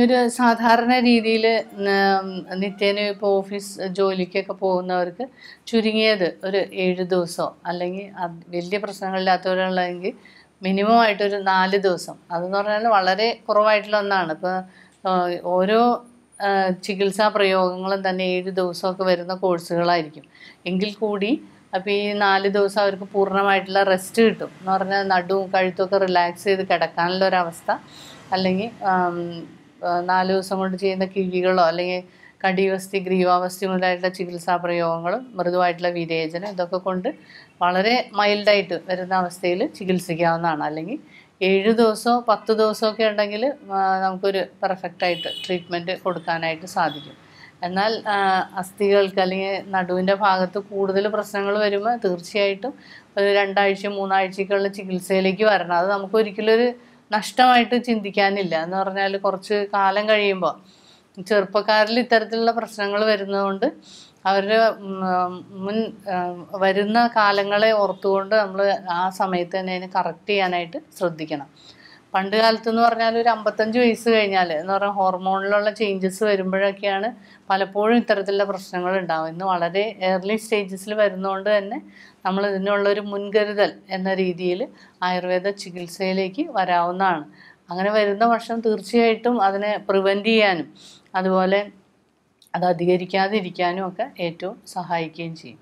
ഒരു സാധാരണ രീതിയിൽ നിത്യേന ഇപ്പോൾ ഓഫീസ് ജോലിക്കൊക്കെ പോകുന്നവർക്ക് ചുരുങ്ങിയത് ഒരു ഏഴ് ദിവസമോ അല്ലെങ്കിൽ അത് വലിയ പ്രശ്നങ്ങളില്ലാത്തവരുള്ളതെങ്കിൽ മിനിമം ആയിട്ടൊരു നാല് ദിവസം അതെന്ന് പറഞ്ഞാൽ വളരെ കുറവായിട്ടുള്ള ഒന്നാണ് ഇപ്പോൾ ഓരോ ആ, ചികിത്സാ പ്രയോഗങ്ങളും തന്നെ ഏഴ് ദിവസമൊക്കെ വരുന്ന കോഴ്സുകളായിരിക്കും എങ്കിൽ കൂടി അപ്പോൾ ഈ നാല് ദിവസം അവർക്ക് പൂർണ്ണമായിട്ടുള്ള റെസ്റ്റ് കിട്ടും എന്ന് പറഞ്ഞാൽ നടുവും കഴുത്തും ഒക്കെ റിലാക്സ് ചെയ്ത് കിടക്കാനുള്ള ഒരവസ്ഥ അല്ലെങ്കിൽ ആം, ആ, നാല് ദിവസം കൊണ്ട് ചെയ്യുന്ന കിഴികളോ അല്ലെങ്കിൽ കടിവസ്തി ഗ്രീവാവസ്തി മുതലായിട്ടുള്ള ചികിത്സാ പ്രയോഗങ്ങളും മൃദുവായിട്ടുള്ള വിരേചനം ഇതൊക്കെ കൊണ്ട് വളരെ മൈൽഡായിട്ട് വരുന്ന അവസ്ഥയിൽ ചികിത്സിക്കാവുന്നതാണ് അല്ലെങ്കിൽ ഏഴ് ദിവസമോ പത്ത് ദിവസമൊക്കെ ഉണ്ടെങ്കിൽ ആ, നമുക്കൊരു പെർഫെക്റ്റായിട്ട് ട്രീറ്റ്മെൻറ്റ് കൊടുക്കാനായിട്ട് സാധിക്കും എന്നാൽ ആ, അസ്ഥികൾക്ക് അല്ലെങ്കിൽ നടുവിൻ്റെ ഭാഗത്ത് കൂടുതൽ പ്രശ്നങ്ങൾ വരുമ്പോൾ തീർച്ചയായിട്ടും ഒരു രണ്ടാഴ്ച മൂന്നാഴ്ചക്കുള്ള ചികിത്സയിലേക്ക് വരണം അത് നമുക്ക് ഒരിക്കലും ഒരു നഷ്ടമായിട്ട് ചിന്തിക്കാനില്ല എന്ന് പറഞ്ഞാൽ കുറച്ച് കാലം കഴിയുമ്പോൾ ചെറുപ്പക്കാരിൽ ഇത്തരത്തിലുള്ള പ്രശ്നങ്ങൾ വരുന്നതുകൊണ്ട് അവരുടെ ഉം, മുൻ ആ, വരുന്ന കാലങ്ങളെ ഓർത്തുകൊണ്ട് നമ്മൾ ആ സമയത്ത് തന്നെ അതിനെ കറക്റ്റ് ചെയ്യാനായിട്ട് ശ്രദ്ധിക്കണം പണ്ട് കാലത്ത് എന്ന് പറഞ്ഞാൽ ഒരു അമ്പത്തഞ്ച് വയസ്സ് കഴിഞ്ഞാൽ എന്ന് പറഞ്ഞാൽ ഹോർമോണിലുള്ള ചേഞ്ചസ് വരുമ്പോഴൊക്കെയാണ് പലപ്പോഴും ഇത്തരത്തിലുള്ള പ്രശ്നങ്ങൾ ഉണ്ടാവും ഇന്ന് വളരെ ഏർലി സ്റ്റേജസിൽ വരുന്നതുകൊണ്ട് തന്നെ നമ്മൾ ഇതിനുള്ളൊരു മുൻകരുതൽ എന്ന രീതിയിൽ ആയുർവേദ ചികിത്സയിലേക്ക് വരാവുന്നതാണ് അങ്ങനെ വരുന്ന വർഷം തീർച്ചയായിട്ടും അതിനെ പ്രിവെൻറ്റ് ചെയ്യാനും അതുപോലെ അത് അധികരിക്കാതിരിക്കാനും ഒക്കെ ഏറ്റവും സഹായിക്കുകയും ചെയ്യും